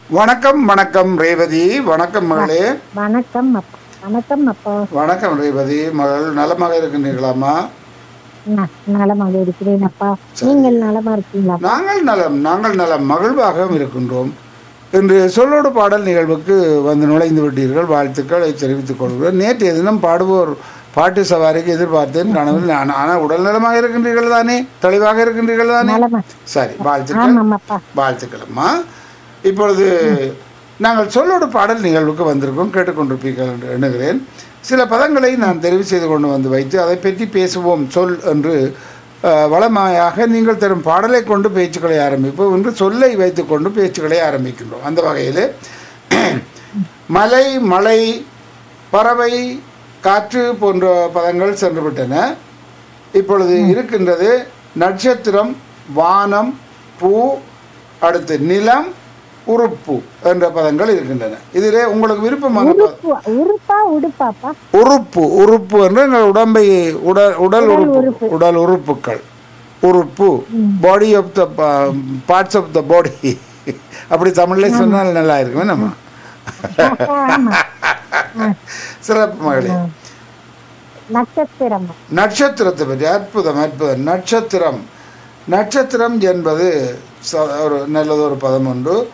வணக்கம் வணக்கம் ரேவதி வணக்கம் மகளே வணக்கம் அப்பா வணக்கம் அப்பா வணக்கம் ரேவதி மகள் நலமாக இருக்கின்றீர்களாமா ந- நலமாக இருக்கிறேன் அப்பா நீங்கள் நலமா இருக்கீங்களா நாங்கள் நலம் நாங்கள் நலம் மகிழ்வாக இருக்கின்றோம் இன்று சொல்லோடு பாடல் நிகழ்வுக்கு வந்து நுழைந்து விட்டீர்கள் வாழ்த்துக்களை தெரிவித்துக் கொள்கிறேன் நேற்றைய தினம் பாடுவோர் பாட்டு சவாரிக்கு எதிர்பார்த்தேன் கனவில் நான் ஆனால் உடல் நலமாக இருக்கின்றீர்கள் தானே தெளிவாக இருக்கின்றீர்கள் தானே நலமா சரி வாழ்த்துக்கள் ஆமாம் அப்பா வாழ்த்துக்களம்மா இப்பொழுது நாங்கள் சொல்லோடு பாடல் நிகழ்வுக்கு வந்திருக்கோம் கேட்டுக்கொண்டிருப்பீர்கள் என்று எண்ணுகிறேன் சில பதங்களை நான் தெரிவு செய்து கொண்டு வந்து வைத்து அதை பற்றி பேசுவோம் சொல் என்று அஹ், வளமாயாக நீங்கள் தரும் பாடலை கொண்டு பேச்சுக்களை ஆரம்பிப்போம் என்று சொல்லை வைத்துக்கொண்டு பேச்சுக்களை ஆரம்பிக்கின்றோம் அந்த வகையில் மலை மலை பறவை காற்று போன்ற பதங்கள் சென்று விட்டன இப்பொழுது இருக்கின்றது நட்சத்திரம் வானம் பூ அடுத்து நிலம் உறுப்பு என்ற பதங்கள் இருக்கின்றன இதிலே உங்களுக்கு விருப்பமான ப- உறுப்பு உறுப்பா உடுப்பாப்பா உறுப்பு உறுப்பு என்று எங்கள் உடம்பை உடல் உடல் உறுப்பு உடல் உறுப்புகள் உறுப்பு body of the parts of the body அப்படி தமிழ்ல சொன்னால் நல்லா இருக்குமே நம்ம ஆமா சிறப்பு மகளே நட்சத்திரம் நட்சத்திரத்தை பற்றி அற்புதம் அற்புதம் நட்சத்திரம் நட்சத்திரம் என்பது ச- ஒரு நல்லதொரு பதம் உண்டு